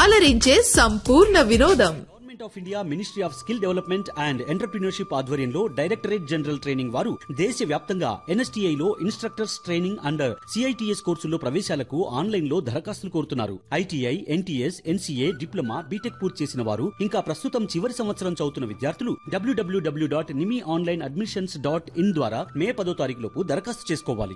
అలరించే సంపూర్ణ వినోదం government of India ministry of skill development and entrepreneurship ఆధ్వర్యంలో డైరెక్టరేట్ జనరల్ ట్రైనింగ్ వారు దేశ వ్యాప్తంగా ఎన్ఎస్టీఐ లో ఇన్స్ట్రక్టర్స్ ట్రైనింగ్ అండ్ సిఐటిఎస్ కోర్సుల్లో ప్రవేశాలకు ఆన్లైన్ లో దరఖాస్తులు కోరుతున్నారు ITI NTS NCA diploma BTech పూర్తి చేసిన వారు ఇంకా ప్రస్తుతం చివరి సంవత్సరం చదువుతున్న విద్యార్థులు డబ్ల్యూడబ్ల్యూడబ్ల్యూ డాట్ నిమి ఆన్లైన్ అడ్మిషన్స్ డాట్ ఇన్ ద్వారా మే పదో తారీఖు లోపు దరఖాస్తు చేసుకోవాలి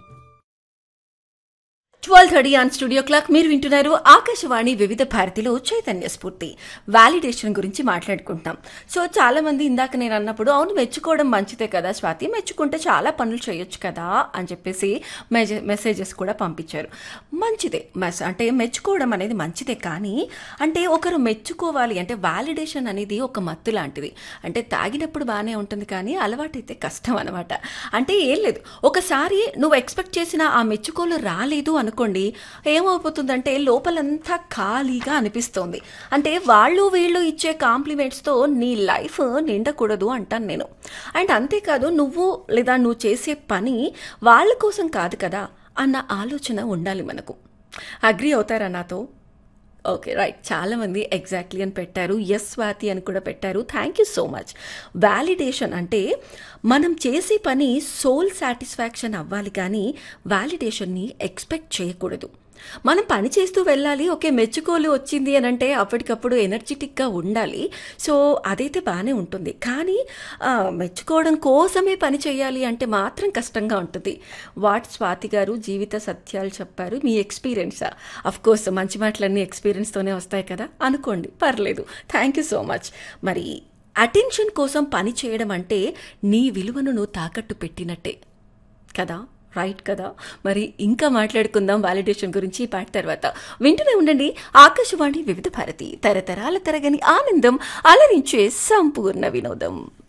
twelve thirty on studio clock మీరు వింటున్నారు ఆకాశవాణి వివిధ భారతిలో చైతన్య స్ఫూర్తి వాలిడేషన్ గురించి మాట్లాడుకుంటాం సో చాలా మంది ఇందాక నేను అన్నప్పుడు అవును మెచ్చుకోవడం మంచిదే కదా స్వాతి మెచ్చుకుంటే చాలా పనులు చేయొచ్చు కదా అని చెప్పేసి మెజ- మెసేజెస్ కూడా పంపించారు మంచిదే మెస్ అంటే మెచ్చుకోవడం అనేది మంచిదే కానీ అంటే ఒకరు మెచ్చుకోవాలి అంటే వాలిడేషన్ అనేది ఒక మత్తు లాంటిది అంటే తాగినప్పుడు బాగానే ఉంటుంది కానీ అలవాటైతే కష్టం అనమాట అంటే ఏం లేదు ఒకసారి నువ్వు ఎక్స్పెక్ట్ చేసిన ఆ మెచ్చుకోలు రాలేదు అనుకోండి ఏమైపోతుందంటే లోపలంతా ఖాళీగా అనిపిస్తోంది అంటే వాళ్ళు వీళ్ళు ఇచ్చే కాంప్లిమెంట్స్తో నీ లైఫ్ నిండకూడదు అంటాను నేను అండ్ అంతేకాదు నువ్వు లేదా నువ్వు చేసే పని వాళ్ళ కోసం కాదు కదా అన్న ఆలోచన ఉండాలి మనకు అగ్రి అవుతారా నాతో ఓకే రైట్ చాలా మంది ఎగ్జాక్ట్లీ అని పెట్టారు ఎస్ స్వాతి అని కూడా పెట్టారు thank you so much validation అంటే మనం చేసే పని సోల్ సాటిస్ఫాక్షన్ అవ్వాలి కానీ వ్యాలిడేషన్ని ఎక్స్పెక్ట్ చేయకూడదు మనం పని చేస్తూ వెళ్ళాలి ఓకే మెచ్చుకోలు వచ్చింది అని అంటే అప్పటికప్పుడు ఎనర్జెటిక్గా ఉండాలి సో అదైతే బాగానే ఉంటుంది కానీ ఆ, మెచ్చుకోవడం కోసమే పని చేయాలి అంటే మాత్రం కష్టంగా ఉంటుంది వాట్ స్వాతి గారు జీవిత సత్యాలు చెప్పారు మీ ఎక్స్పీరియన్సా అఫ్ కోర్స్ మంచి మాటలన్నీ ఎక్స్పీరియన్స్తోనే వస్తాయి కదా అనుకోండి పర్లేదు థ్యాంక్ యూ సో మచ్ మరి అటెన్షన్ కోసం పని చేయడం అంటే నీ విలువను నువ్వు తాకట్టు పెట్టినట్టే కదా రైట్ కదా మరి ఇంకా మాట్లాడుకుందాం వాలిడేషన్ గురించి ఈ పాట తర్వాత వింటూనే ఉండండి ఆకాశవాణి వివిధ భారతి తరతరాల తరగని ఆనందం అలరించే సంపూర్ణ వినోదం